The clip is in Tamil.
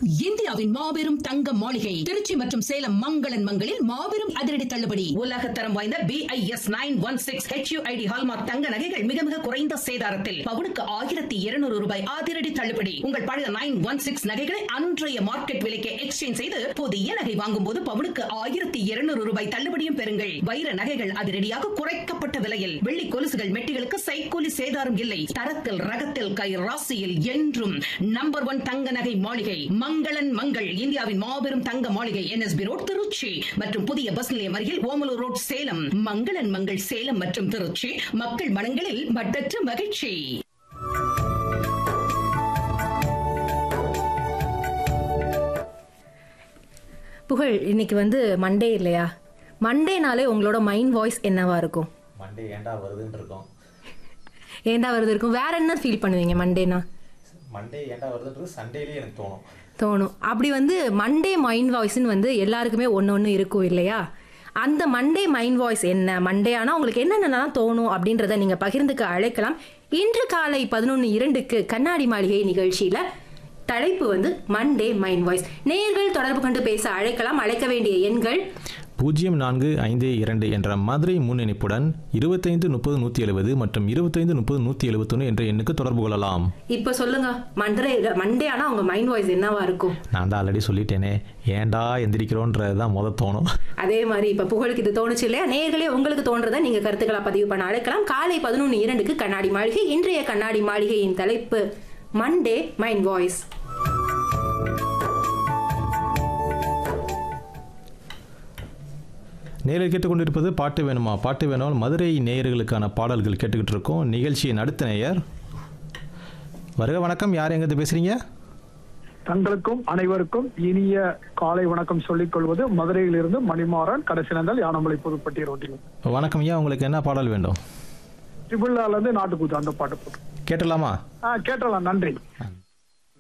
இந்தியாவின் மாபெரும் தங்க மாளிகை திருச்சி மற்றும் சேலம் மங்களன் மங்களில் மாபெரும் அதிரடி தள்ளுபடி உலக தரம் வாய்ந்த B I S nine one six HUID hallmark தங்க நகைகள் மிக மிக குறைந்த சேதாரத்தில் பவுனுக்கு ஆயிரத்தி இருநூறு ரூபாய் அதிரடி தள்ளுபடி உங்கள் பழைய நைன் ஒன் சிக்ஸ் நகைகளை அன்றைய மார்க்கெட் விலைக்கு எக்ஸ்சேஞ்ச் செய்து புதிய நகை வாங்கும் போது பவுனுக்கு ஆயிரத்தி இருநூறு ரூபாய் தள்ளுபடியும் பெறுங்கள் வைர நகைகள் அதிரடியாக குறைக்கப்பட்ட விலையில் வெள்ளி கொலுசுகள் மெட்டிகளுக்கு சைக்கூலி சேதாரம் இல்லை தரத்தில் ரகத்தில் கை ராசியில் என்றும் நம்பர் ஒன் தங்க நகை மாளிகை மங்களன் மங்கள் இந்தியாவின் மாபெரும் தங்க மாளிகை என்எஸ்பி ரோட் திருச்சி மற்றும் புதிய பஸ் நிலையம் அருகில் ஓமலூர் ரோட் சேலம் மங்களன் மங்கள் சேலம் மற்றும் திருச்சி மக்கள் மனங்களில் மட்டற்ற மகிழ்ச்சி புகழ் இன்னைக்கு வந்து மண்டே இல்லையா மண்டேனாலே உங்களோட மைண்ட் வாய்ஸ் என்னவா இருக்கும் மண்டே ஏன்டா வருதுன்னு இருக்கோம் ஏண்டா வருது இருக்கும் வேற என்ன ஃபீல் பண்ணுவீங்க மண்டேனா மண்டே ஏன்டா வருதுன்றது சண்டேலேயே எனக்கு தோணும் தோணும் அப்படி வந்து மண்டே மைண்ட் வாய்ஸ்னு வந்து எல்லாருக்குமே ஒன்று ஒன்று இருக்கும் இல்லையா அந்த மண்டே மைண்ட் வாய்ஸ் என்ன மண்டே ஆனால் உங்களுக்கு என்னென்னலாம் தோணும் அப்படின்றத நீங்கள் பகிர்ந்துக்க அழைக்கலாம் இன்று காலை பதினொன்று இரண்டுக்கு கண்ணாடி மாளிகை நிகழ்ச்சியில் தலைப்பு வந்து மண்டே மைண்ட் வாய்ஸ் நேயர்கள் தொடர்பு கொண்டு பேச அழைக்கலாம் அழைக்க வேண்டிய எண்கள் பூஜ்ஜியம் நான்கு ஐந்து இரண்டு என்ற மதுரை முன்னிணைப்புடன் இருபத்தைந்து முப்பது நூற்றி எழுபது மற்றும் இருபத்தைந்து முப்பது நூற்றி எழுபத்தொன்று என்ற எண்ணுக்கு தொடர்பு கொள்ளலாம் இப்போ சொல்லுங்க மண்டே மண்டே ஆனால் உங்கள் மைண்ட் வாய்ஸ் என்னவா இருக்கும் நான் தான் ஆல்ரெடி சொல்லிட்டேனே ஏன்டா எந்திரிக்கிறோன்றது தான் முத தோணும் அதே மாதிரி இப்ப புகழுக்கு இது தோணுச்சு இல்லையா நேர்களே உங்களுக்கு தோன்றதை நீங்க கருத்துக்களா பதிவு பண்ண அழைக்கலாம் காலை பதினொன்று இரண்டுக்கு கண்ணாடி மாளிகை இன்றைய கண்ணாடி மாளிகையின் தலைப்பு மண்டே மைண்ட் வாய்ஸ் நேரில் கேட்டுக்கொண்டிருப்பது பாட்டு வேணுமா பாட்டு வேணும் மதுரை நேயர்களுக்கான பாடல்கள் கேட்டுக்கிட்டு இருக்கோம் நிகழ்ச்சியின் அடுத்த நேயர் வருக வணக்கம் யார் எங்கிருந்து பேசுறீங்க தங்களுக்கும் அனைவருக்கும் இனிய காலை வணக்கம் சொல்லிக் கொள்வது மதுரையிலிருந்து மணிமாறன் கடைசினந்தல் யானமலை புதுப்பட்டி ரோட்டில் வணக்கம் ஐயா உங்களுக்கு என்ன பாடல் வேண்டும் ட்ரிபிள்ல இருந்து நாட்டுக்கூத்து அந்த பாட்டு போட்டு கேட்டலாமா ஆ கேட்டலாம் நன்றி